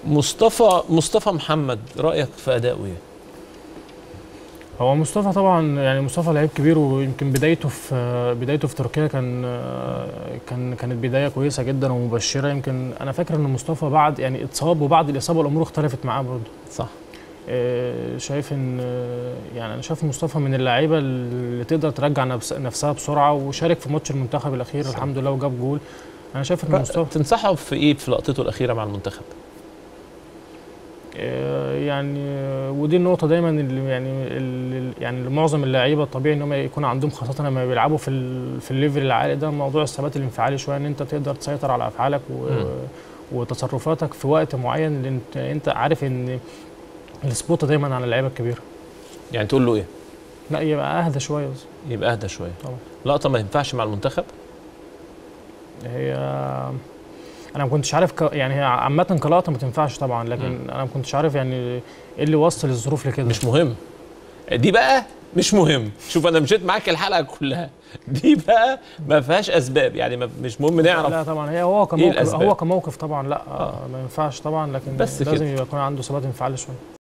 مصطفى مصطفى محمد رايك في اداؤه ايه هو مصطفى طبعا يعني مصطفى لعيب كبير ويمكن بدايته في بدايته في تركيا كان كان كانت بدايه كويسه جدا ومبشره يمكن انا فاكر ان مصطفى بعد يعني اتصاب وبعد الاصابه الامور اختلفت معاه برضه صح آه، شايف ان آه، يعني انا شايف مصطفى من اللعيبه اللي تقدر ترجع نفس نفسها بسرعه وشارك في ماتش المنتخب الاخير صح. الحمد لله وجاب جول انا شايف ان مصطفى تنصحه في ايه في لقطته الاخيره مع المنتخب آه، يعني آه، ودي النقطة دايما اللي يعني اللي يعني معظم اللعيبة الطبيعي ان هم يكون عندهم خاصة لما بيلعبوا في ال في الليفل العالي ده موضوع الثبات الانفعالي شوية ان انت تقدر تسيطر على افعالك و مم. وتصرفاتك في وقت معين لان انت, انت عارف ان السبوت دايما على اللعيبة الكبيرة يعني تقول له ايه لا يبقى اهدى شوية بس. يبقى اهدى شويه طبعا. لقطه ما ينفعش مع المنتخب هي انا ما كنتش عارف ك... يعني هي عامة كلقطة ما تنفعش طبعا لكن مم. انا ما كنتش عارف يعني ايه اللي وصل الظروف لكده مش مهم دي بقى مش مهم شوف انا مشيت معاك الحلقه كلها دي بقى ما فيهاش اسباب يعني ما مش مهم نعرف لا طبعا هي هو كموقف الأسباب؟ هو كموقف طبعا لا آه. ما ينفعش طبعا لكن بس لازم كده. يبقى يكون عنده ثبات انفعالي شويه